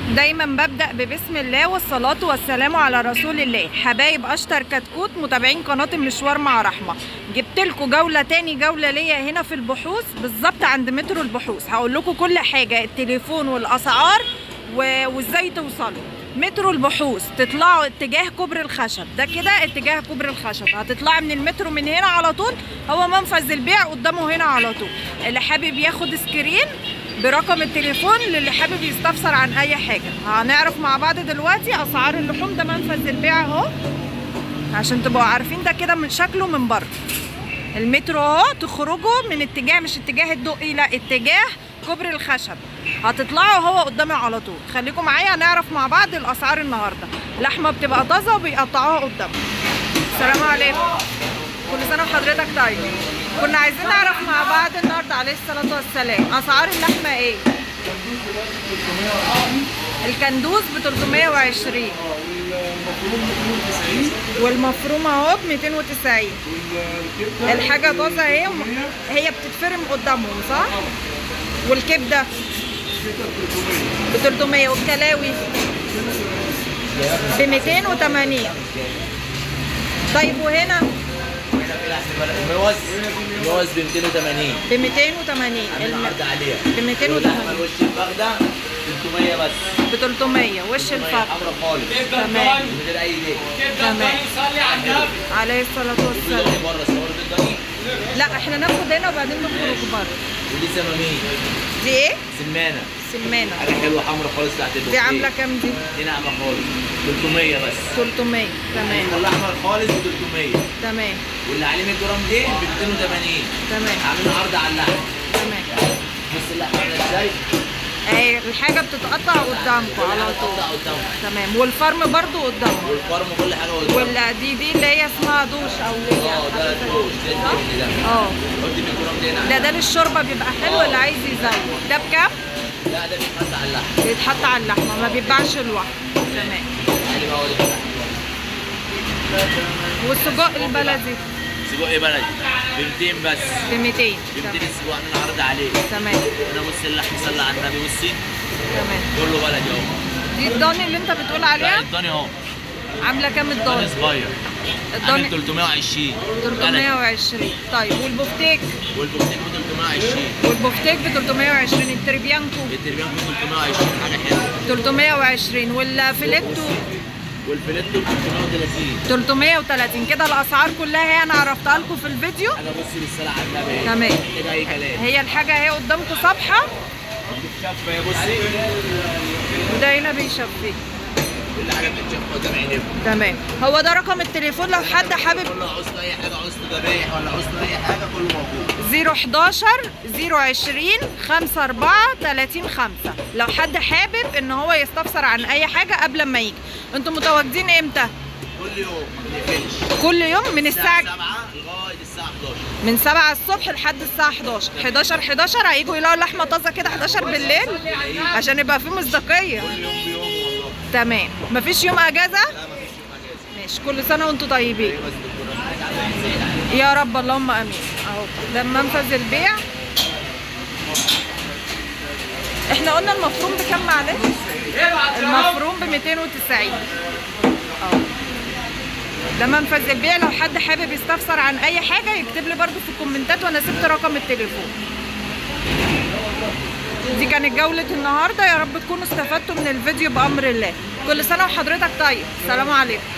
دايما ببدأ ببسم الله والصلاة والسلام على رسول الله حبايب أشطر كتكوت متابعين قناة المشوار مع رحمة جبت لكم جولة تاني جولة ليا هنا في البحوث بالظبط عند مترو البحوث هقول لكم كل حاجة التليفون والأسعار و- وازاي توصلوا مترو البحوث تطلعوا اتجاه كوبري الخشب ده كده اتجاه كوبري الخشب هتطلعي من المترو من هنا على طول هو منفذ البيع قدامه هنا على طول اللي حابب ياخد سكرين برقم التليفون للي حابب يستفسر عن اي حاجه هنعرف مع بعض دلوقتي اسعار اللحوم ده منفذ البيع اهو عشان تبقوا عارفين ده كده من شكله من بره المترو اهو تخرجوا من اتجاه مش اتجاه الدقي لا اتجاه كوبري الخشب هتطلعوا هو قدامي على طول خليكم معايا هنعرف مع بعض الاسعار النهارده لحمه بتبقى طازه وبيقطعوها قدامنا السلام عليكم كل سنه وحضرتك طيب كنا عايزين نعرف مع بعض النهارده عليه الصلاه والسلام اسعار اللحمه ايه الكندوز ب 320 والمفروم اهو ب 290 الحاجه طازه اهي هي بتتفرم قدامهم صح والكبده ب 300 والكلاوي ب 280 طيب وهنا موز موز ب 280 ب 280 عاملين عرض عليها ب 280. واللحمه الوش الفخده 300 بس ب 300 وش 300 الفرق حمرا خالص تمام من غير اي ليه تمام عليه الصلاة والسلام اللي بره صور الضني لا احنا ناخد هنا وبعدين نخرج بره ودي سمامين دي ايه؟ سمانه سمانة حاجه حلوه حمرا خالص تحت البوكيه دي عاملة كام دي؟ دي ناعمه خالص 300 بس 300 تمام الاحمر خالص ب 300 تمام واللي عليه 100 جرام دي ب 280 تمام عاملين عرض على اللحم تمام بص اللحمه عامله ازاي اهي الحاجة بتتقطع قدامكم على طول قطع قدامهم تمام والفرم برضو قدامهم والفرم وكل حاجه قدامهم ولا دي دي اللي هي اسمها دوش او اللي هي اه ده الدوش ده الدهن ده اه حط 100 جرام دي هنا ده ده للشوربة بيبقى حلو اللي عايز يزود ده بكام؟ لا ده بيتحط على اللحم بيتحط على اللحمة ما بيتباعش لوحده تمام يعني بقى هو ده والسجق البلدي سجق ايه بلدي ب 200 بس ب 200 ب 200 تمام السجق عاملين عرض عليه تمام انا بص اللحم صلى على النبي بصي تمام كله بلدي اهو دي الضاني اللي انت بتقول لا عليها الضاني اهو عامله كام ضاني الضاني صغير عامل الضاني 320 بلدي 320 طيب والبفتيك والبوفتيك ب 320 والبفتيك ب 320 التربيانكو التربيان ب 320 حاجه حلوه 320 والفيليتو والفيليتو ب 330 330 كده الاسعار كلها هي انا عرفتها لكم في الفيديو حاجه بصي بالصلاه على النبي تمام. كده اي كلام هي الحاجه اهي قدامكم صفحه شفه يا بصي وده هنا بيشفي كل حاجه بتتشاف قدام عينيكم تمام هو ده رقم التليفون لو حد حابب كله عوزته اي حاجه عوزته ذبايح ولا عوزته اي حاجه كله موجود 011 020 54 30 5 لو حد حابب ان هو يستفسر عن اي حاجه قبل ما يجي انتوا متواجدين امتى كل يوم ما بنقفلش كل يوم من الساعه 7 لغايه الساعه 11 من 7 الصبح لحد الساعه 11 11 11 هيجوا يلاقوا اللحمه طازه كده 11 بالليل عشان يبقى في مصداقيه كل يوم بيوم والله تمام مفيش يوم اجازه لا ما فيش يوم اجازه ماشي كل سنه وانتوا طيبين بس الدكتور عايز على يا رب اللهم امين اهو ده منفذ البيع احنا قلنا المفروم بكام معلش المفروم ب 290 اه ده منفذ البيع لو حد حابب يستفسر عن اي حاجه يكتب لي برده في الكومنتات وانا سبت رقم التليفون دي كانت جولة النهاردة يا رب تكونوا استفدتوا من الفيديو بأمر الله كل سنة وحضرتك طيب سلام عليكم